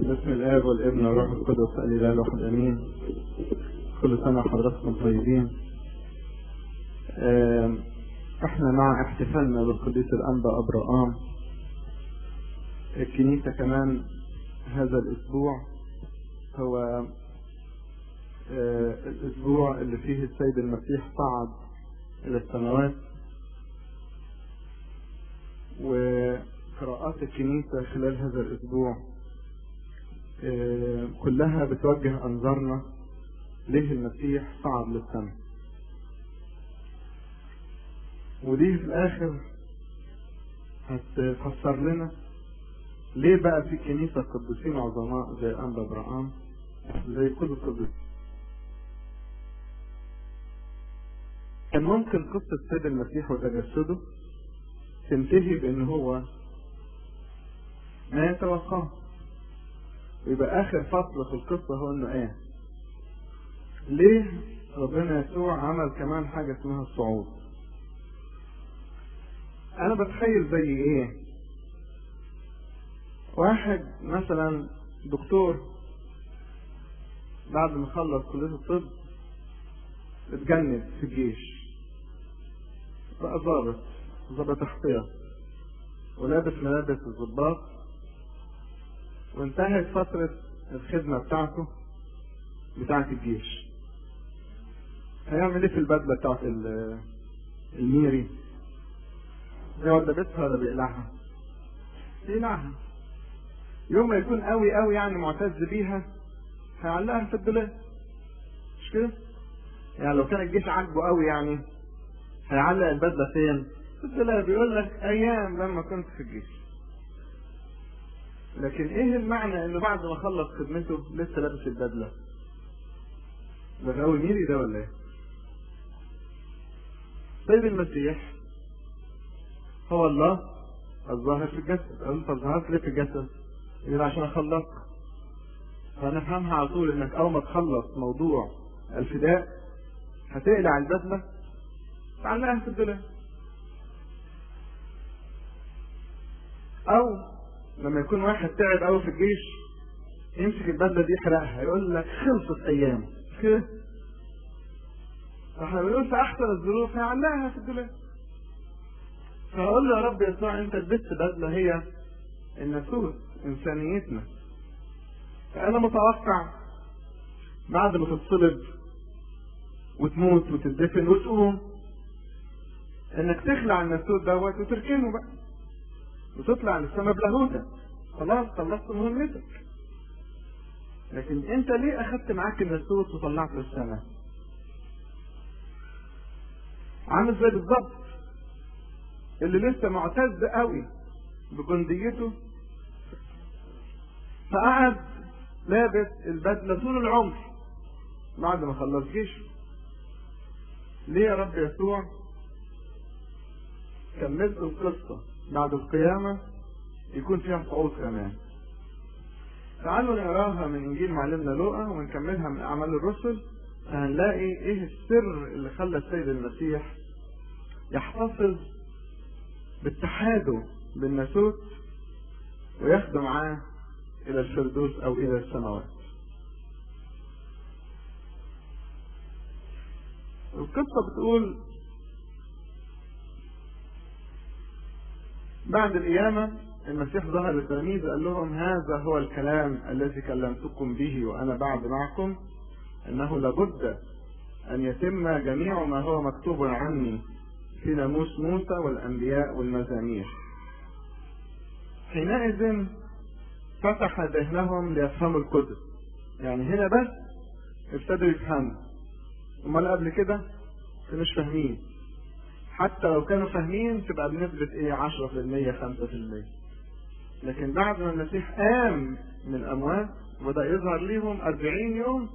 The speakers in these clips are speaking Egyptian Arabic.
بسم الآب والابن والروح القدس الإله الواحد آمين كل سنة وحضراتكم طيبين آم، احنا مع احتفالنا بالقديس الأنبا أبراام الكنيسة كمان هذا الأسبوع هو آه، الأسبوع اللي فيه السيد المسيح صعد إلى السماوات وقراءات الكنيسة خلال هذا الأسبوع آه، كلها بتوجه أنظارنا ليه المسيح صعد للسماء ودي في الآخر هتفسر لنا ليه بقى في كنيسة قديسين عظماء زي أنبا إبراهام زي كل القديسين كان ممكن قصة سيد المسيح وتجسده تنتهي بأن هو ما يتوقعه ويبقى آخر فصل في القصة هو إنه إيه؟ ليه ربنا يسوع عمل كمان حاجة اسمها الصعود؟ أنا بتخيل زي إيه؟ واحد مثلا دكتور بعد ما خلص كلية الطب اتجند في الجيش بقى ضابط ضابط احتياط ولابس ملابس الضباط وانتهت فترة الخدمة بتاعته بتاعة الجيش هيعمل ايه في البدلة بتاعة ال- الميري يقعد لابسها ولا بيقلعها بيقلعها يوم ما يكون قوي قوي يعني معتز بيها هيعلقها في الدولاب مش كده يعني لو كان الجيش عاجبه قوي يعني هيعلق البدله فين في الدولاب بيقول لك ايام لما كنت في الجيش لكن ايه المعنى انه بعد ما خلص خدمته لسه لابس البدله ده غاوي ميري ده ولا ايه طيب المسيح هو الله الظاهر في الجسد قال انت ظهرت ليه في الجسد يقول عشان اخلصك فنفهمها على طول انك اول ما تخلص موضوع الفداء هتقلع البدله تعلقها في الدولاب او لما يكون واحد تعب قوي في الجيش يمسك البدله دي يحرقها يقول لك خلصت ايام مش كده فاحنا بنقول في احسن الظروف هيعلقها في الدولاب فاقول له يا رب يسوع انت لبست بدله هي الناسوت انسانيتنا فانا متوقع بعد ما تتصلب وتموت وتدفن وتقوم انك تخلع الناسوت دوت وتركنه بقى وتطلع للسما بلاهوتك خلاص خلصت مهمتك لكن انت ليه اخدت معاك الناسوت وطلعته للسما عامل زي بالظبط اللي لسه معتز قوي بجنديته فقعد لابس البدله طول العمر بعد ما خلص جيشه ليه يا رب يسوع كملت القصة بعد القيامة يكون فيها صعود كمان تعالوا نقراها من انجيل معلمنا لوقا ونكملها من اعمال الرسل فهنلاقي ايه السر اللي خلى السيد المسيح يحتفظ باتحاده بالناسوت وياخده معاه الى الفردوس او الى السماوات القصة بتقول بعد القيامة المسيح ظهر للتلاميذ قال لهم هذا هو الكلام الذي كلمتكم به وأنا بعد معكم أنه لابد أن يتم جميع ما هو مكتوب عني في ناموس موسى والأنبياء والمزامير حينئذ فتح ذهنهم ليفهموا الكتب يعني هنا بس ابتدوا يفهموا امال قبل كده مش فاهمين حتى لو كانوا فاهمين تبقى بنسبة ايه 10% 5% لكن بعد ما المسيح قام من الأموات وبدأ يظهر ليهم 40 يوم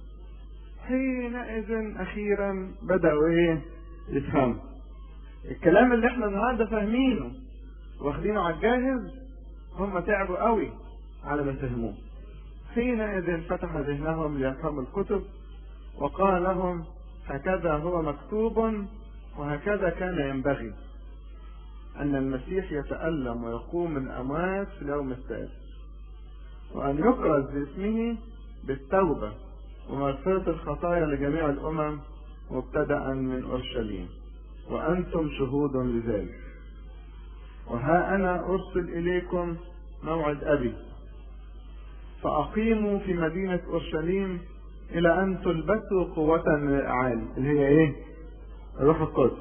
حينئذ أخيرا بدأوا ايه يفهموا الكلام اللي احنا النهارده فاهمينه واخدينه على الجاهز هم تعبوا قوي على ما فهموه حينئذ فتح ذهنهم ليفهموا الكتب وقال لهم هكذا هو مكتوب وهكذا كان ينبغي أن المسيح يتألم ويقوم من الأموات في اليوم الثالث وأن يكرز باسمه بالتوبة ومغفرة الخطايا لجميع الأمم مبتدأ من أورشليم وأنتم شهود لذلك وها أنا أرسل إليكم موعد أبي فأقيموا في مدينة أورشليم إلى أن تلبسوا قوة من الأعالي اللي هي إيه؟ الروح القدس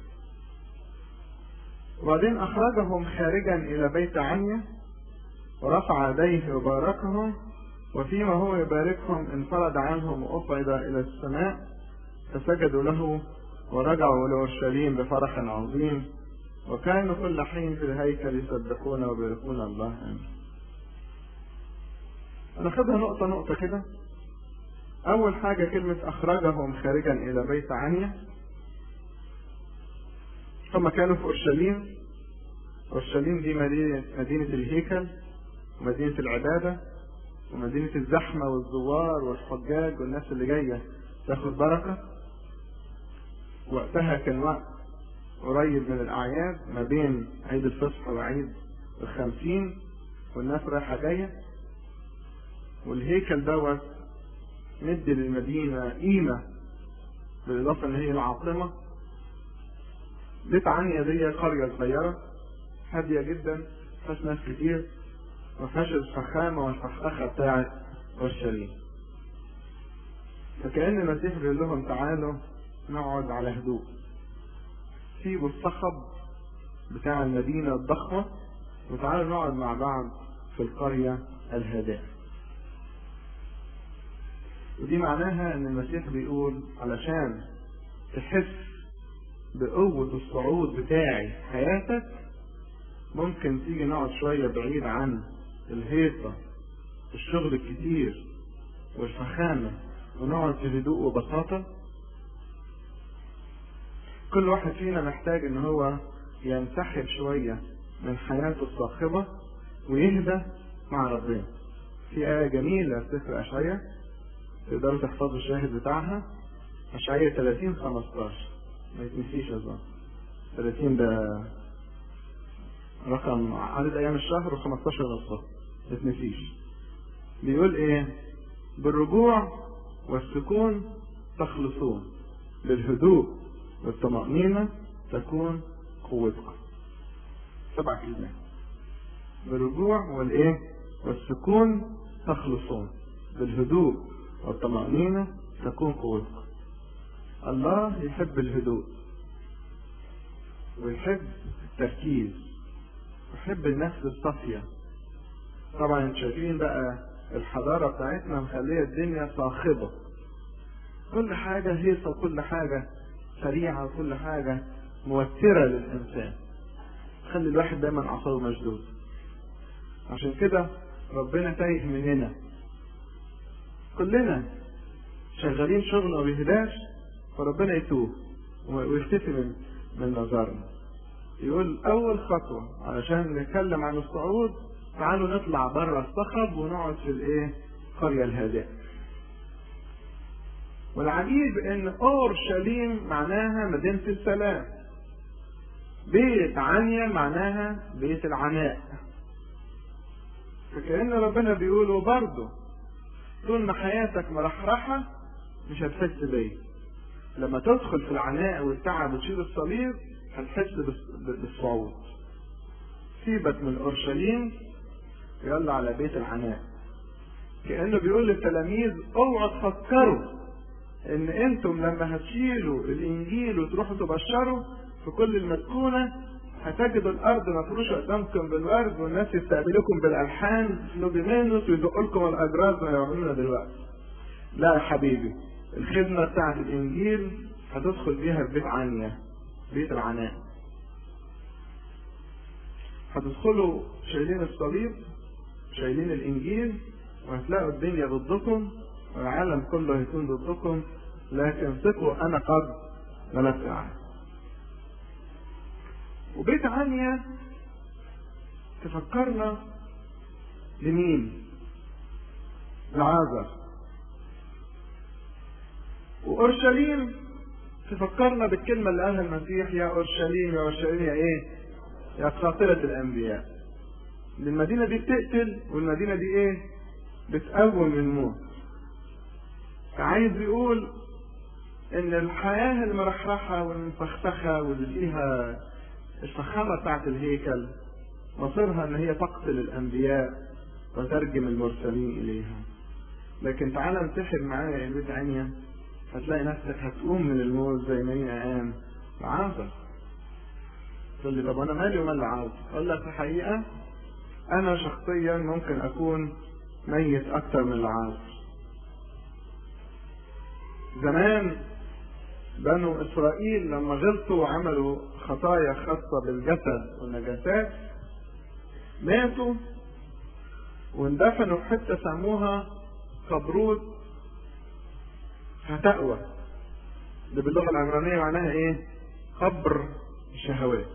وبعدين أخرجهم خارجا إلى بيت عنيا ورفع يديه وباركهم وفيما هو يباركهم انفرد عنهم وأصعد إلى السماء فسجدوا له ورجعوا لأورشليم بفرح عظيم وكانوا كل حين في الهيكل يسبحون ويباركون الله آمين. ناخدها نقطة نقطة كده. أول حاجة كلمة أخرجهم خارجا إلى بيت عنيا. هم كانوا في أورشليم. أورشليم دي مدينة مدينة الهيكل ومدينة العبادة ومدينة الزحمة والزوار والحجاج والناس اللي جاية تاخد بركة. وقتها كان وقت قريب من الأعياد ما بين عيد الفصح وعيد الخمسين والناس رايحة جاية والهيكل دوت مدي للمدينة قيمة بالإضافة إن هي العاصمة بيت عنيا دي قرية صغيرة هادية جدا ما فيهاش ناس كتير ما فيهاش الفخامة والفخاخة بتاعت أورشليم فكأن المسيح بيقول لهم تعالوا نقعد على هدوء سيبوا الصخب بتاع المدينة الضخمة وتعالوا نقعد مع بعض في القرية الهادئة. ودي معناها ان المسيح بيقول علشان تحس بقوة الصعود بتاعي حياتك ممكن تيجي نقعد شوية بعيد عن الهيصة والشغل الكتير والفخامة ونقعد في هدوء وبساطة كل واحد فينا محتاج ان هو ينسحب شوية من حياته الصاخبة ويهدى مع ربنا في آية جميلة في سفر أشعية تقدروا تحفظوا الشاهد بتاعها أشعية 30 15 ما يتنسيش أظن 30 ده رقم عدد أيام الشهر و15 نصف ما يتنسيش بيقول إيه بالرجوع والسكون تخلصون بالهدوء والطمأنينة تكون قوتكم سبع كلمات بالرجوع والايه والسكون تخلصون بالهدوء والطمأنينة تكون قوتكم الله يحب الهدوء ويحب التركيز ويحب النفس الصافية طبعا انتوا شايفين بقى الحضارة بتاعتنا مخلية الدنيا صاخبة كل حاجة هيصة كل حاجة سريعة وكل حاجة موترة للإنسان خلي الواحد دايما أعصابه مشدود عشان كده ربنا تايه مننا كلنا شغالين شغل ما بيهداش فربنا يتوه ويختفي من من نظرنا يقول أول خطوة علشان نتكلم عن الصعود تعالوا نطلع بره الصخب ونقعد في الإيه؟ القرية الهادئة والعجيب ان اورشليم معناها مدينة السلام بيت عنيا معناها بيت العناء فكأن ربنا بيقوله برضه طول ما حياتك مرحرحة مش هتحس بيا لما تدخل في العناء والتعب وتشيل الصليب هتحس بالصعود سيبك من اورشليم يلا على بيت العناء كأنه بيقول للتلاميذ اوعوا تفكروا ان انتم لما هتشيلوا الانجيل وتروحوا تبشروا في كل المسكونه هتجدوا الارض مفروشه قدامكم بالورد والناس يستقبلوكم بالالحان لوبيمانوس ويدقوا لكم الاجراس ما يعملونا دلوقتي. لا يا حبيبي الخدمه بتاعت الانجيل هتدخل بيها في بيت عنيا بيت العناء. هتدخلوا شايلين الصليب شايلين الانجيل وهتلاقوا الدنيا ضدكم والعالم كله هيكون ضدكم لكن ثقوا انا قد غلبت عنه وبيت عنيا تفكرنا لمين لعازر واورشليم تفكرنا بالكلمه اللي قالها المسيح يا اورشليم يا اورشليم يا ايه يا قاطره الانبياء المدينه دي بتقتل والمدينه دي ايه بتقوم الموت عايز يقول ان الحياة المرحرحة والمفخفخة واللي فيها الفخامة بتاعت الهيكل مصيرها ان هي تقتل الانبياء وترجم المرسلين اليها لكن تعالى انتحر معايا يا بيت عنيا هتلاقي نفسك هتقوم من الموت زي ما هي قام عازر تقول لي طب انا مالي ومال عازر اقول لك الحقيقه انا شخصيا ممكن اكون ميت اكتر من العازر زمان بنو اسرائيل لما غلطوا وعملوا خطايا خاصه بالجسد والنجاسات ماتوا واندفنوا في حته سموها قبروت هتقوى اللي باللغه العبرانيه معناها ايه قبر الشهوات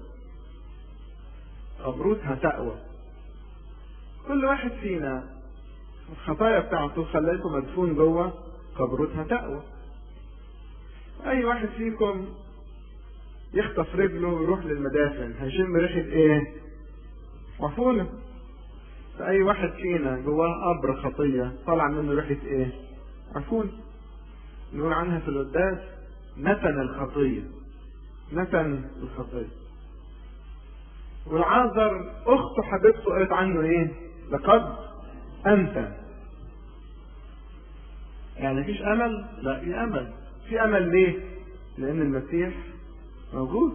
قبروت هتقوى كل واحد فينا الخطايا بتاعته خليته مدفون جوه قبروت هتقوى اي واحد فيكم يخطف رجله ويروح للمدافن هيشم ريحه ايه عفونه فأي واحد فينا جواه قبر خطية طالع منه ريحة إيه؟ عفون نقول عنها في القداس نتن الخطية نتن الخطية والعازر أخته حبيبته قالت عنه إيه؟ لقد أنت يعني مفيش أمل؟ لا في أمل في أمل ليه؟ لأن المسيح موجود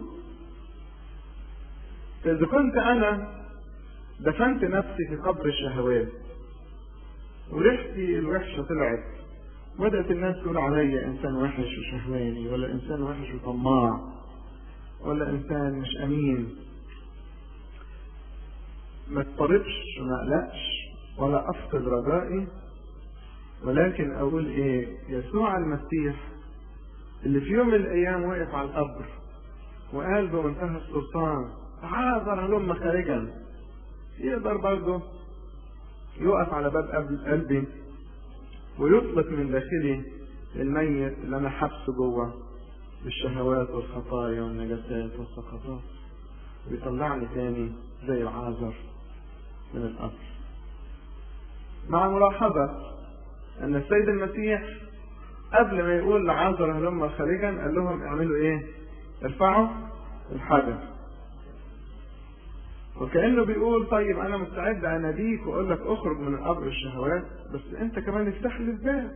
إذا كنت أنا دفنت نفسي في قبر الشهوات وريحتي الوحشة طلعت بدأت الناس تقول عليا إنسان وحش وشهواني ولا إنسان وحش وطماع ولا إنسان مش أمين ما اضطربش وما اقلقش ولا أفقد رجائي ولكن أقول إيه يسوع المسيح اللي في يوم من الأيام وقف على القبر وقال بمنتهى السلطان تعاذر هلم خارجا يقدر برضه يقف على باب قلبي ويطلق من داخلي الميت اللي انا حبسه جوه بالشهوات والخطايا والنجاسات والسقطات ويطلعني تاني زي العازر من القبر مع ملاحظة أن السيد المسيح قبل ما يقول لعازر هلم خارجا قال لهم اعملوا ايه؟ ارفعوا الحجر وكأنه بيقول طيب أنا مستعد أناديك وأقول لك اخرج من قبر الشهوات بس أنت كمان افتح لي الباب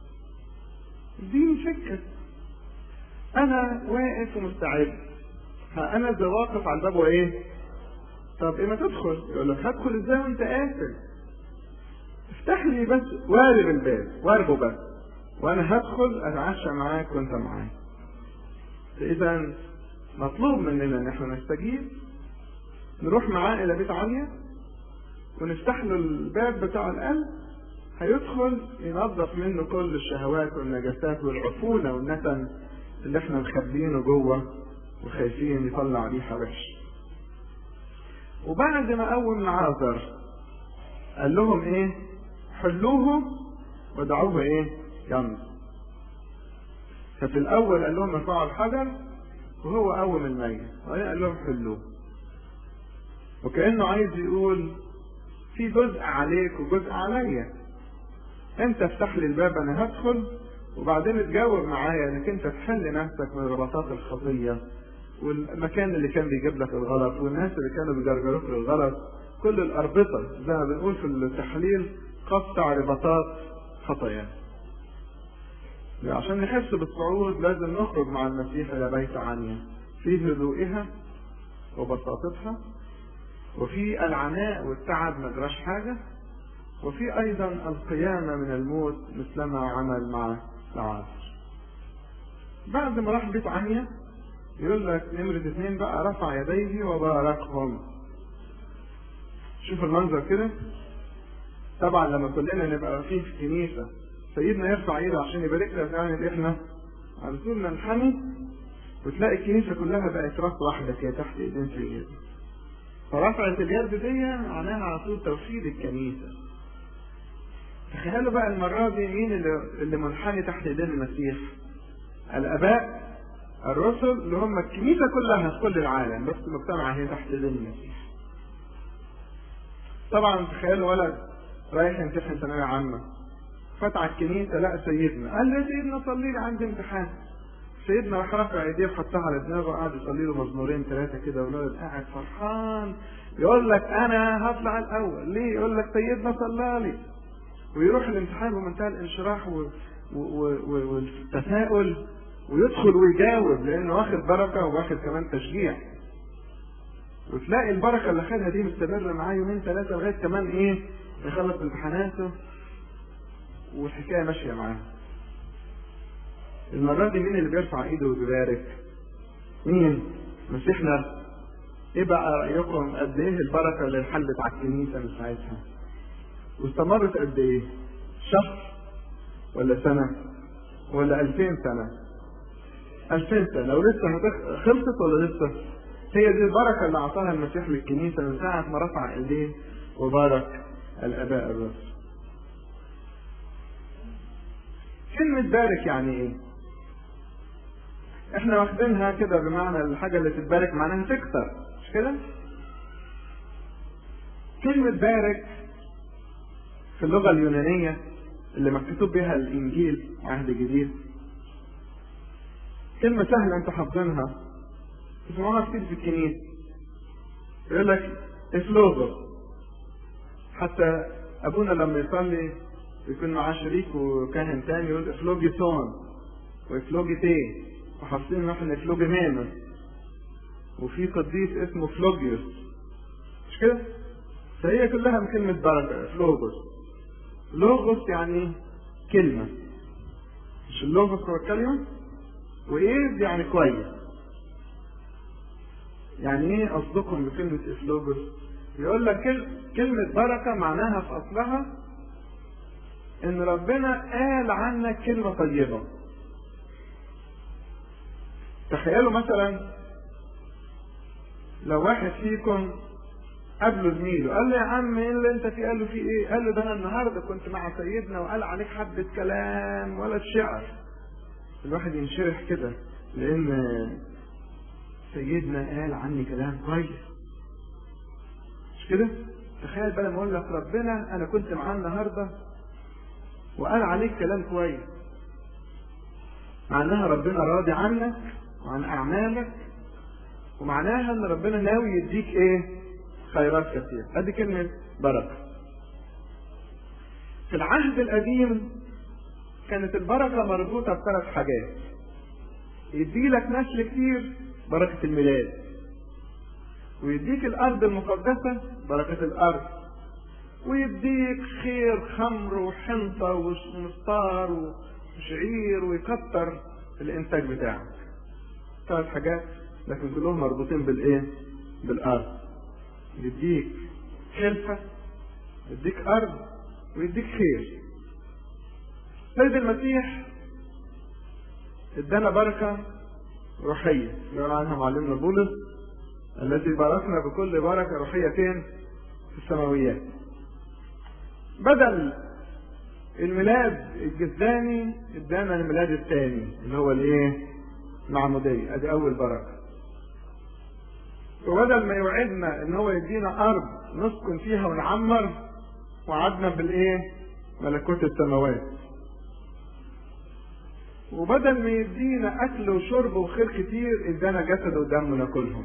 اديني سكة أنا واقف ومستعد ها أنا ذا واقف على الباب وإيه؟ طب إيه ما تدخل؟ يقول لك هدخل إزاي وأنت قافل؟ افتح لي بس وارب الباب واربه بس وأنا هدخل أتعشى معاك وأنت معايا إذا مطلوب مننا إن احنا نستجيب نروح معاه الى بيت عليا ونفتح له الباب بتاع القلب هيدخل ينظف منه كل الشهوات والنجاسات والعفونه والنتن اللي احنا مخبيينه جوه وخايفين يطلع ريحه وحشه. وبعد ما قوم عازر قال لهم ايه؟ حلوه ودعوه ايه؟ ينظر. ففي الاول قال لهم ارفعوا الحجر وهو قوم الميت وبعدين قال لهم حلوه. وكأنه عايز يقول في جزء عليك وجزء عليا انت افتح لي الباب انا هدخل وبعدين تجاوب معايا انك انت تحل نفسك من رباطات الخطية والمكان اللي كان بيجيب لك الغلط والناس اللي كانوا بيجرجروك للغلط كل الأربطة زي ما بنقول في التحليل قطع رباطات خطايا عشان نحس بالصعود لازم نخرج مع المسيح إلى بيت عنيا في هدوئها وبساطتها وفي العناء والتعب ما جراش حاجة وفي أيضا القيامة من الموت مثلما عمل مع العاصر بعد ما راح بيت عنيا يقول لك نمرة اثنين بقى رفع يديه وباركهم شوف المنظر كده طبعا لما كلنا نبقى واقفين في كنيسة سيدنا يرفع ايده عشان يبارك لنا يعني احنا على طول ننحني وتلاقي الكنيسة كلها بقت راس واحدة كده تحت ايدين سيدنا فرفعت اليد دي معناها على طول توحيد الكنيسة تخيلوا بقى المرة دي مين اللي, اللي منحني تحت ايدين المسيح الآباء الرسل اللي هم الكنيسة كلها في كل العالم بس مجتمعة هي تحت ايدين المسيح طبعا تخيلوا ولد رايح يمتحن ثانويه عامه فات على الكنيسه لقى سيدنا قال له يا سيدنا صلي لي عندي امتحان سيدنا راح رافع ايديه وحطها على دماغه وقعد يصلي له مزمورين ثلاثه كده والولد قاعد فرحان يقول لك انا هطلع الاول ليه يقول لك سيدنا صلى لي ويروح الامتحان بمنتهى الانشراح و... و... و... والتفاؤل ويدخل ويجاوب لانه واخد بركه وواخد كمان تشجيع وتلاقي البركه اللي خدها دي مستمره معاه يومين ثلاثه لغايه كمان ايه يخلص امتحاناته والحكايه ماشيه معاه المرة دي مين اللي بيرفع ايده وبيبارك؟ مين؟ مسيحنا ايه بقى رأيكم قد ايه البركة اللي انحلت على الكنيسة من ساعتها؟ واستمرت قد ايه؟ شهر ولا سنة؟ ولا ألفين سنة؟ ألفين سنة لو لسه هتخ... خلصت ولا لسه؟ هي دي البركة اللي أعطاها المسيح للكنيسة من ساعة ما رفع إيديه وبارك الآباء الرسل. كلمة بارك يعني إيه؟ احنا واخدينها كده بمعنى الحاجة اللي تتبارك معناها تكتر مش كده؟ كلمة بارك في اللغة اليونانية اللي مكتوب بها الإنجيل عهد جديد كلمة سهلة أنتوا حافظينها تسمعوها كتير في الكنيسة يقول لك افلوغو حتى أبونا لما يصلي يكون معاه شريك وكاهن تاني يقول افلوجي تون وافلوجي تي وحاطين احنا فلوجيمانوس وفي قديس اسمه فلوجيوس مش كده؟ فهي كلها من كلمة بركة فلوجوس لوغوس يعني كلمة مش اللوغوس هو الكلمة وإيه يعني كويس يعني ايه قصدكم بكلمة افلوجوس؟ يقول لك كلمة بركة معناها في أصلها إن ربنا قال عنك كلمة طيبة تخيلوا مثلا لو واحد فيكم قابله زميله قال له يا عم ايه اللي انت فيه قال له فيه ايه قال له ده انا النهارده كنت مع سيدنا وقال عليك حبه كلام ولا الشعر الواحد ينشرح كده لان سيدنا قال عني كلام كويس مش كده تخيل بقى لما اقول لك ربنا انا كنت معاه النهارده وقال عليك كلام كويس معناها ربنا راضي عنك وعن اعمالك ومعناها ان ربنا ناوي يديك ايه خيرات كثيره ادي كلمه بركه في العهد القديم كانت البركه مربوطه بثلاث حاجات يدي لك نسل كتير بركه الميلاد ويديك الارض المقدسه بركه الارض ويديك خير خمر وحنطه ومسطار وشعير ويكتر الانتاج بتاعك ثلاث حاجات لكن كلهم مربوطين بالايه بالارض يديك خلفة يديك ارض ويديك خير سيد المسيح ادانا بركة روحية يقول عنها معلمنا بولس التي باركنا بكل بركة روحية فين؟ في السماويات بدل الميلاد الجسداني ادانا الميلاد الثاني اللي هو الايه؟ معمودية ادي اول بركة وبدل ما يوعدنا ان هو يدينا ارض نسكن فيها ونعمر وعدنا بالايه؟ ملكوت السماوات وبدل ما يدينا اكل وشرب وخير كتير ادانا جسد ودم ناكلهم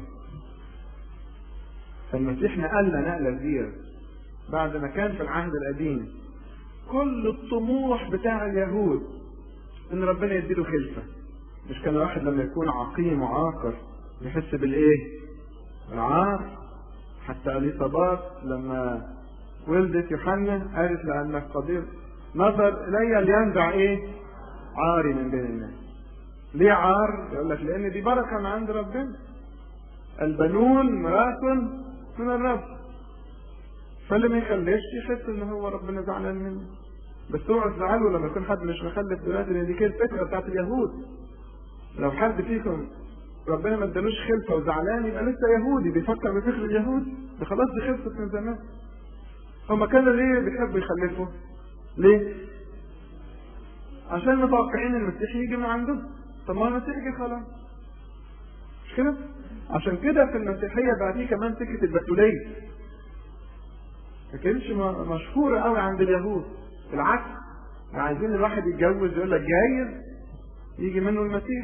فالمسيح نقلنا نقله كبيره بعد ما كان في العهد القديم كل الطموح بتاع اليهود ان ربنا يديله خلفه مش كان الواحد لما يكون عقيم وعاقر يحس بالايه العار حتى اليصابات لما ولدت يوحنا قالت لانك قدير نظر الي لينزع ايه عاري من بين الناس ليه عار يقول لك لان دي بركه من عند ربنا البنون ميراث من الرب فاللي ما يخليش يحس ان هو ربنا زعلان منه بس اوعوا تزعلوا لما يكون حد مش مخلف دلوقتي لان دي كانت الفكره بتاعت اليهود لو حد فيكم ربنا ما ادالوش خلفه وزعلان يبقى لسه يهودي بيفكر بفكر اليهود ده خلاص دي خلصت من زمان هما كانوا ليه بيحبوا يخلفوا؟ ليه؟ عشان متوقعين المسيح يجي من عندهم طب ما المسيح جه خلاص مش كده؟ عشان كده في المسيحيه بقى في كمان سكه البتوليه ما كانتش م- مشهورة قوي عند اليهود بالعكس عايزين الواحد يتجوز يقول لك جايز يجي منه المسيح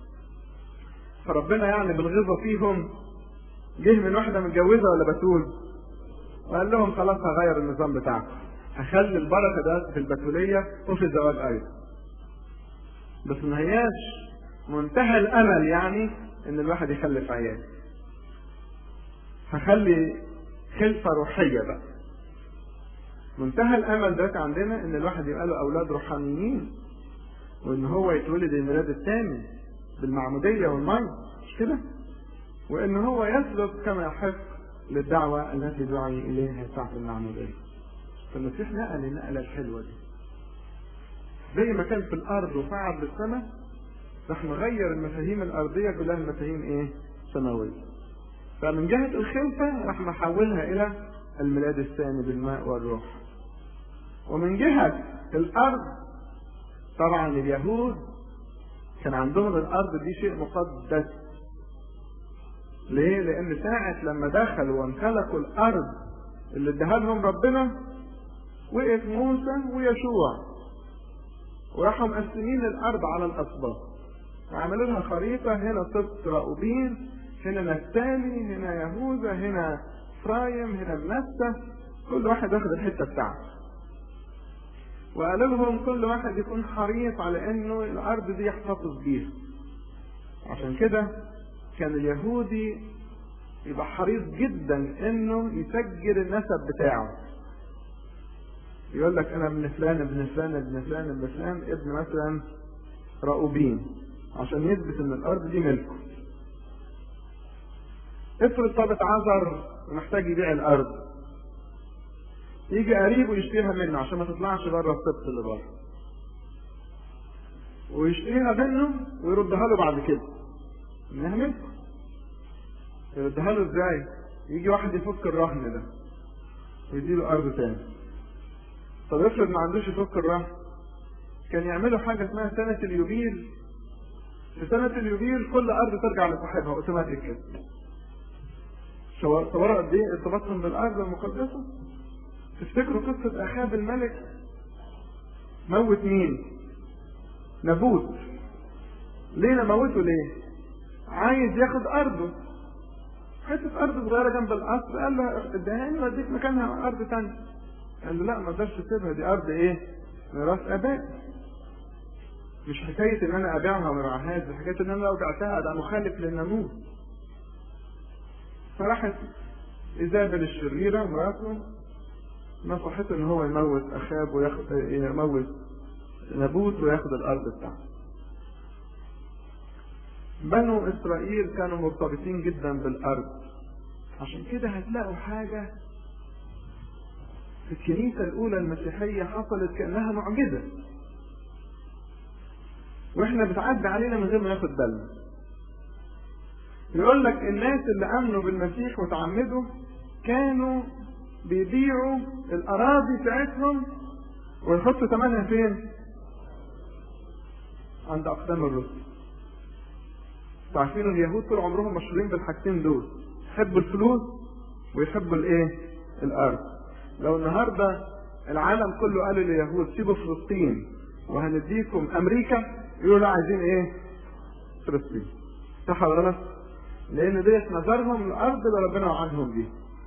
فربنا يعني بالغيظة فيهم جه من واحدة متجوزة ولا بتول وقال لهم خلاص هغير النظام بتاعكم هخلي البركة ده في البتولية وفي الزواج أيضا بس ما هياش منتهى الأمل يعني إن الواحد يخلف عيال هخلي خلفة روحية بقى منتهى الأمل دلوقتي عندنا إن الواحد يبقى له أولاد روحانيين وإن هو يتولد الميلاد الثاني بالمعمودية والمية مش كده؟ وإن هو يسلك كما يحق للدعوة التي دعي إليها ساعة المعمودية. فالمسيح نقل النقلة الحلوة دي. زي ما كان في الأرض وصعد للسماء راح مغير المفاهيم الأرضية كلها المفاهيم إيه؟ سماوية. فمن جهة الخلفة راح محولها إلى الميلاد الثاني بالماء والروح. ومن جهة الأرض طبعا اليهود كان عندهم الأرض دي شيء مقدس. ليه؟ لأن ساعة لما دخلوا وامتلكوا الأرض اللي اداها لهم ربنا وقف موسى ويشوع وراحوا مقسمين الأرض على الأسباط وعملوا لها خريطة هنا سبط راؤوبين هنا نفتالي هنا يهوذا هنا فرايم هنا منسى كل واحد واخد الحتة بتاعته وقالوا لهم كل واحد يكون حريص على انه الارض دي يحتفظ بيها عشان كده كان اليهودي يبقى حريص جدا انه يسجل النسب بتاعه يقول لك انا ابن فلان ابن فلان ابن فلان ابن فلان ابن مثلا راؤوبين عشان يثبت ان الارض دي ملكه افرض طب اتعذر ومحتاج يبيع الارض يجي قريبه يشتريها منه عشان ما تطلعش بره السبت اللي بره ويشتريها منه ويردها له بعد كده انها ملكه يردها له ازاي يجي واحد يفك الرهن ده ويديله ارض تاني طب افرض ما عندوش يفك الرهن كان يعملوا حاجه اسمها سنه اليوبيل في سنه اليوبيل كل ارض ترجع لصاحبها اوتوماتيك كده صوروا قد ايه ارتباطهم بالارض المقدسه تفتكروا قصه اخاب الملك موت مين نبوت ليه موته ليه عايز ياخد ارضه حته ارض صغيره جنب القصر قال له ادهاني واديك مكانها ارض تانية قال له لا ما اقدرش اسيبها دي ارض ايه ميراث ابائي مش حكايه ان انا ابيعها وما ابيعهاش دي حكايه ان انا لو بعتها ده مخالف للناموس فراحت ايزابل الشريره مراته نصحته ان هو يموت اخاب وياخد يموت نبوت وياخد الارض بتاعته بنو اسرائيل كانوا مرتبطين جدا بالارض عشان كده هتلاقوا حاجه في الكنيسه الاولى المسيحيه حصلت كانها معجزه واحنا بتعدي علينا من غير ما ناخد بالنا يقول لك الناس اللي امنوا بالمسيح وتعمدوا كانوا بيبيعوا الاراضي بتاعتهم ويحطوا ثمنها فين؟ عند اقدام الرسل عارفين اليهود طول عمرهم مشهورين بالحاجتين دول يحبوا الفلوس ويحبوا الايه الارض لو النهارده العالم كله قال لليهود سيبوا فلسطين وهنديكم امريكا يقولوا لا عايزين ايه فلسطين صح ولا غلط لان ديت نظرهم الارض اللي ربنا وعدهم بيها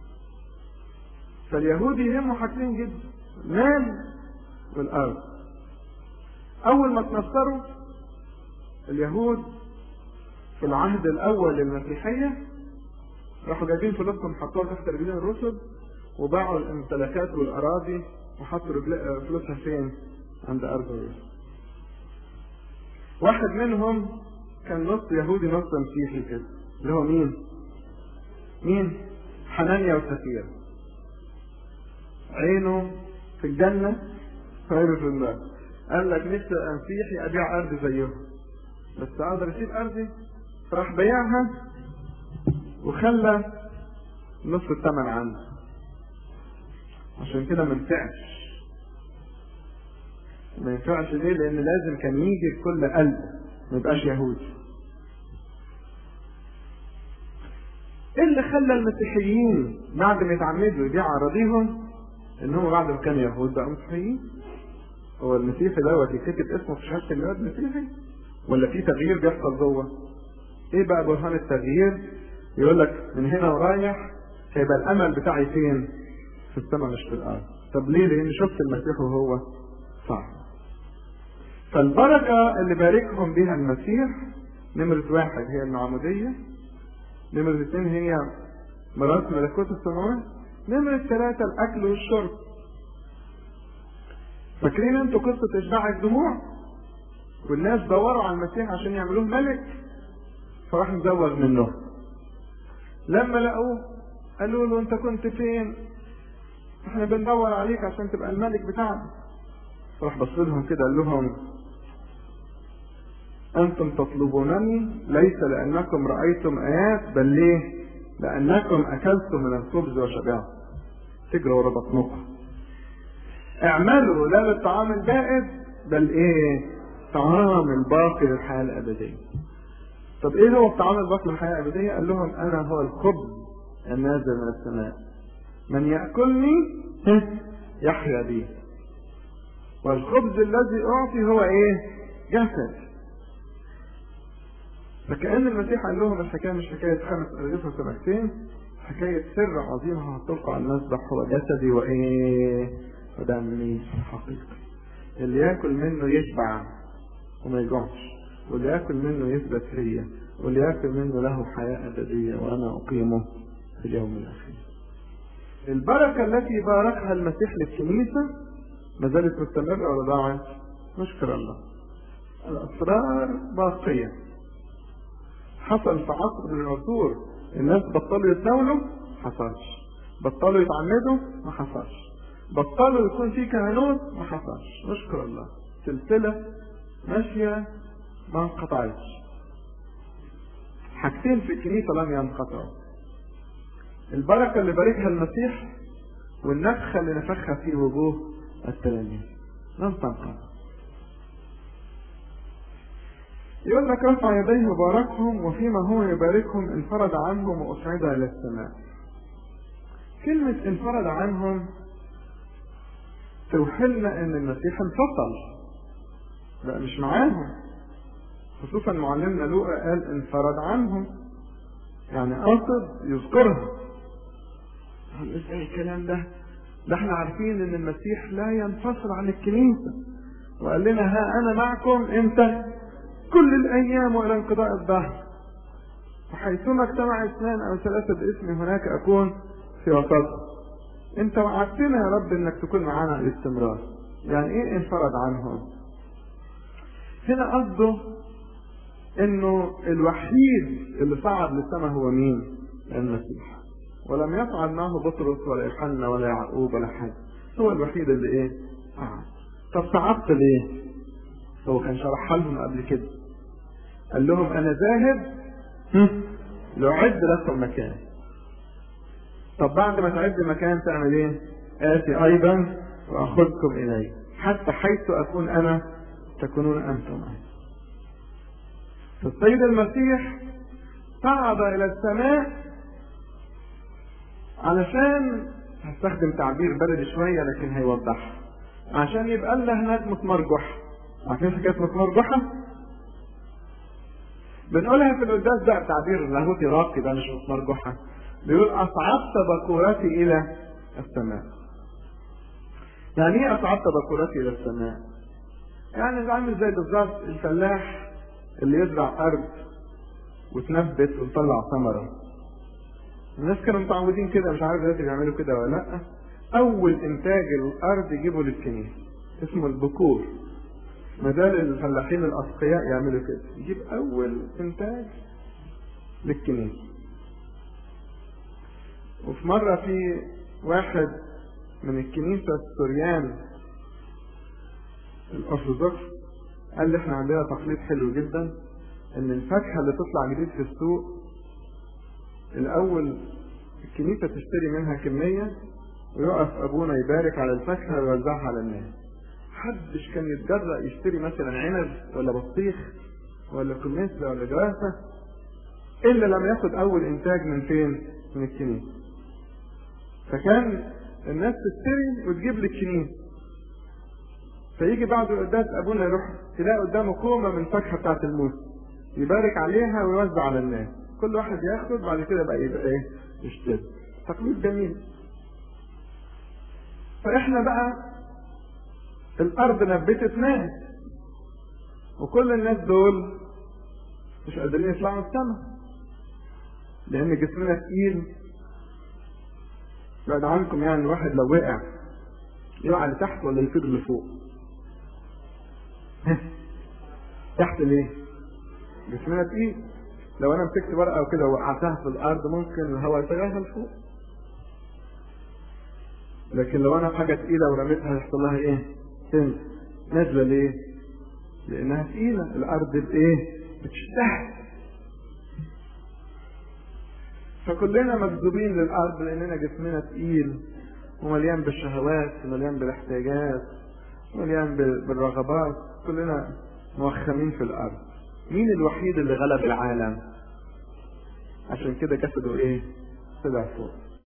فاليهود يهموا حاجتين جدا المال والارض اول ما تنصروا اليهود في العهد الاول للمسيحيه راحوا جايبين فلوسهم حطوها تحت رجلين الرسل وباعوا الامتلاكات والاراضي وحطوا فلوسها فين؟ عند ارض الرسل. واحد منهم كان نص يهودي نص مسيحي كده اللي هو مين؟ مين؟ حنانيا وسفيرة. عينه في الجنة وعينه في النار. قال لك نفسي مسيحي ابيع ارض زيهم. بس اقدر اسيب ارضي راح بيعها وخلى نص الثمن عنده عشان كده ما ينفعش ما ينفعش ليه لان لازم كان يجي بكل قلب ما يبقاش يهودي ايه اللي خلى المسيحيين بعد ما يتعمدوا يبيعوا اراضيهم ان هم بعد ما كانوا يهود بقوا مسيحيين هو المسيحي دوت يكتب اسمه في شهاده الميلاد مسيحي ولا في تغيير بيحصل جوه ايه بقى برهان التغيير يقول لك من هنا ورايح هيبقى الامل بتاعي فين في السماء مش في الارض طب ليه لان شفت المسيح وهو صعب فالبركة اللي باركهم بها المسيح نمرة واحد هي المعمودية نمرة اثنين هي ميراث ملكوت السماوات نمرة ثلاثة الأكل والشرب فاكرين انتوا قصة إشباع الدموع والناس دوروا على المسيح عشان يعملوه ملك فراح مزوغ منه لما لقوه قالوا له انت كنت فين احنا بندور عليك عشان تبقى الملك بتاعنا راح بص لهم كده قال لهم انتم تطلبونني ليس لانكم رايتم ايات بل ليه لانكم اكلتم من الخبز وشبعتم تجروا ورا بطنكم اعملوا لا للطعام البائد بل ايه طعام الباقي للحياه الابديه طب ايه هو الطعام الباقي للحياه الابديه قال لهم انا هو الخبز النازل من السماء من ياكلني يحيا بي والخبز الذي اعطي هو ايه جسد فكأن المسيح قال لهم الحكاية مش حكاية خمس أرغف وسمكتين حكاية سر عظيم هتلقى على المسبح هو جسدي وإيه ودمي الحقيقي اللي ياكل منه يشبع وما يجوعش واللي ياكل منه يثبت فيا واللي ياكل منه له حياة أبدية وأنا أقيمه في اليوم الأخير البركة التي باركها المسيح للكنيسة ما زالت مستمرة ولا ضاعت؟ نشكر الله الأسرار باقية حصل في عصر من العصور الناس بطلوا يتناولوا حصلش بطلوا يتعمدوا ما حصلش بطلوا يكون في كهنوت ما حصلش نشكر الله سلسلة ماشية ما انقطعتش حاجتين في الكنيسة لم ينقطعوا البركة اللي باركها المسيح والنفخة اللي نفخها في وجوه التلاميذ لم تنقطع يقول لك رفع يديه وباركهم وفيما هو يباركهم انفرد عنهم وأصعد إلى السماء كلمة انفرد عنهم توحلنا ان المسيح انفصل لا مش معاهم خصوصا معلمنا لوقا قال انفرد عنهم يعني قصد يذكرها قال ازاي الكلام ده ده احنا عارفين ان المسيح لا ينفصل عن الكنيسة وقال لنا ها انا معكم امتى كل الايام والى انقضاء الدهر وحيثما اجتمع اثنان او ثلاثة باسمي هناك اكون في وسطهم انت وعدتنا يا رب انك تكون معانا باستمرار يعني ايه انفرد عنهم هنا قصده انه الوحيد اللي صعد للسماء هو مين المسيح ولم يفعل معه بطرس ولا يوحنا ولا يعقوب ولا حد هو الوحيد اللي ايه صعد طب صعدت ليه هو كان شرحها لهم قبل كده قال لهم انا ذاهب لأعد لكم مكان طب بعد ما تعد مكان تعمل ايه آتي أيضا وأخذكم إلي حتى حيث أكون أنا تكونون أنتم أيضا فالسيد المسيح صعد إلى السماء علشان هستخدم تعبير بلدي شوية لكن هيوضحها عشان يبقى لنا هناك مسمار جحا عارفين حكاية مسمار جحا؟ بنقولها في القداس ده تعبير لاهوتي راقي ده مش مسمار جحا بيقول أصعدت بكورتي إلى السماء يعني ايه أصعدت بكورتي إلى السماء؟ يعني عامل زي بالظبط الفلاح اللي يزرع أرض وتنبت وتطلع ثمرة الناس كانوا متعودين كده مش عارف دلوقتي بيعملوا كده ولا لأ أول إنتاج الأرض يجيبوا للكنيسة اسمه البكور ما زال الفلاحين الأتقياء يعملوا كده يجيب أول إنتاج للكنيسة وفي مرة في واحد من الكنيسة السوريان الأرثوذكس قال لي احنا عندنا تقليد حلو جدا ان الفاكهة اللي تطلع جديد في السوق الأول الكنيسة تشتري منها كمية ويقف أبونا يبارك على الفاكهة ويوزعها على الناس محدش كان يتجرأ يشتري مثلا عنب ولا بطيخ ولا كمثرى ولا جوافة إلا لما ياخد أول إنتاج من فين؟ من الكنيسة فكان الناس تشتري وتجيب للكنيسه فيجي بعد القداس ابونا يروح تلاقي قدامه كومه من الفاكهه بتاعت الموز يبارك عليها ويوزع على الناس كل واحد ياخد بعد كده بقى يبقى ايه يشتري تقليد جميل فاحنا بقى الارض نبتت ناس وكل الناس دول مش قادرين يطلعوا السما لان جسمنا تقيل بعد عنكم يعني الواحد لو وقع يقع لتحت ولا يطير لفوق تحت ليه جسمنا تقيل لو انا مسكت ورقه وكده ووقعتها في الارض ممكن الهواء يتغير لفوق لكن لو انا حاجه تقيله ورميتها يحصل لها ايه تنزل نازله ليه لانها تقيله الارض بايه بتشتهي فكلنا مجذوبين للارض لاننا جسمنا تقيل ومليان بالشهوات ومليان بالاحتياجات ومليان بالرغبات كلنا موخمين في الارض مين الوحيد اللي غلب العالم عشان كده جسده ايه طلع فوق